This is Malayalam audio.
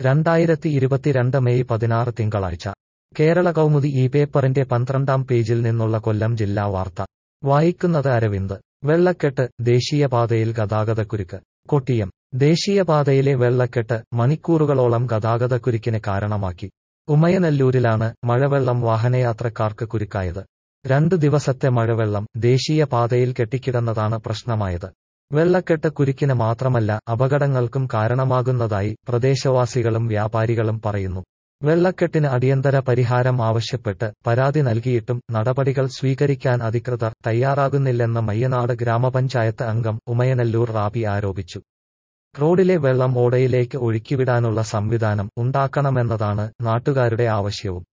രണ്ടായിരത്തി ഇരുപത്തിരണ്ട് മെയ് പതിനാറ് തിങ്കളാഴ്ച കേരള കൗമുദി ഈ പേപ്പറിന്റെ പന്ത്രണ്ടാം പേജിൽ നിന്നുള്ള കൊല്ലം ജില്ലാ വാർത്ത വായിക്കുന്നത് അരവിന്ദ് വെള്ളക്കെട്ട് ദേശീയപാതയിൽ ഗതാഗതക്കുരുക്ക് കൊട്ടിയം ദേശീയപാതയിലെ വെള്ളക്കെട്ട് മണിക്കൂറുകളോളം ഗതാഗതക്കുരുക്കിന് കാരണമാക്കി ഉമയനല്ലൂരിലാണ് മഴവെള്ളം വാഹനയാത്രക്കാർക്ക് കുരുക്കായത് രണ്ടു ദിവസത്തെ മഴവെള്ളം ദേശീയപാതയിൽ കെട്ടിക്കിടന്നതാണ് പ്രശ്നമായത് വെള്ളക്കെട്ട് കുരുക്കിന് മാത്രമല്ല അപകടങ്ങൾക്കും കാരണമാകുന്നതായി പ്രദേശവാസികളും വ്യാപാരികളും പറയുന്നു വെള്ളക്കെട്ടിന് അടിയന്തര പരിഹാരം ആവശ്യപ്പെട്ട് പരാതി നൽകിയിട്ടും നടപടികൾ സ്വീകരിക്കാൻ അധികൃതർ തയ്യാറാകുന്നില്ലെന്ന് മയ്യനാട് ഗ്രാമപഞ്ചായത്ത് അംഗം ഉമയനല്ലൂർ റാബി ആരോപിച്ചു റോഡിലെ വെള്ളം ഓടയിലേക്ക് ഒഴുക്കിവിടാനുള്ള സംവിധാനം ഉണ്ടാക്കണമെന്നതാണ് നാട്ടുകാരുടെ ആവശ്യവും